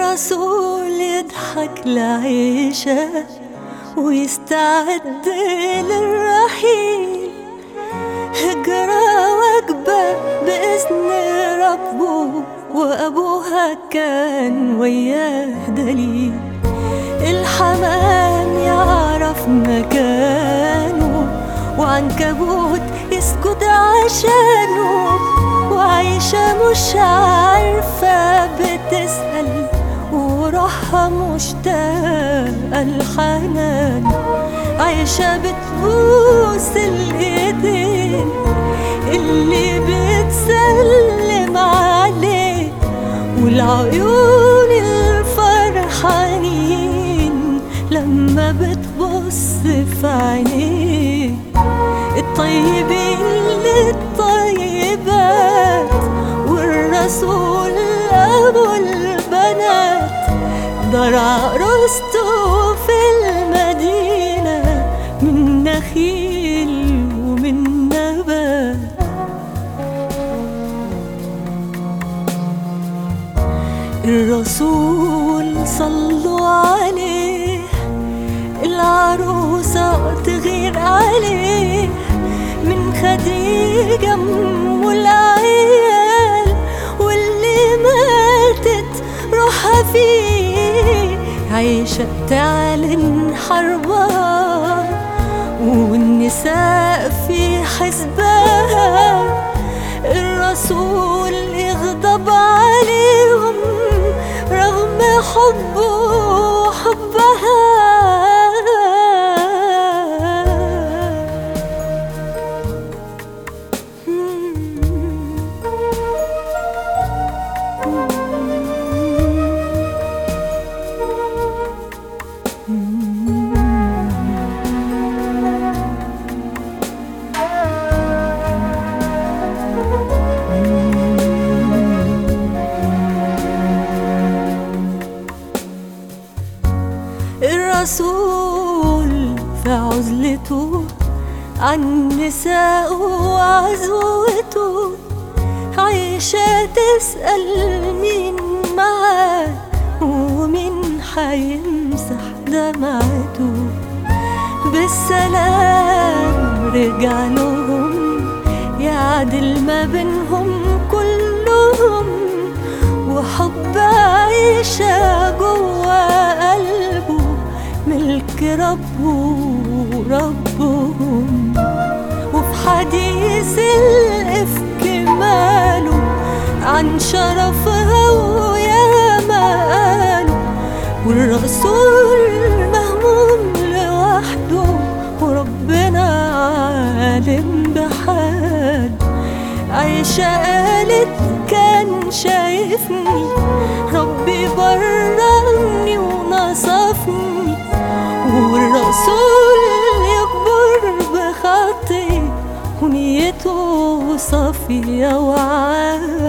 الرسول يضحك لعيشة ويستعد للرحيل هجرة وجبة بإذن ربه وأبوها كان وياه دليل الحمام يعرف مكانه وعنكبوت يسكت عشانه وعايشة مش عارفة بتسأل وروحها مشتاقة الحنان عايشة بتبوس الإيدين اللي بتسلم عليه والعيون الفرحانين لما بتبص في عينيه الطيبين للطيبات والرسول أبو البنات دار عروسته في المدينة من نخيل ومن نبات الرسول صلوا عليه العروسة تغير عليه من خديجة أم العيال واللي ماتت روحها فيه عيشة تعلن حربها والنساء في حسبها الرسول يغضب عليهم رغم حبه وحبها الرسول في عزلته عن نساء وعزوته عايشة تسأل مين معاه ومين حيمسح دمعته بالسلام رجع لهم يعدل ما بينهم كلهم وحب عيشة جوا قلبه ملك ربه ربهم وفي حديث الإفك ماله عن شرفها ويا مقاله والرسول مهموم لوحده وربنا عالم بحال عيشة قالت كان شايفني ربي بررني ونصفني والرسول يكبر بخطي ونيته صافية وعاد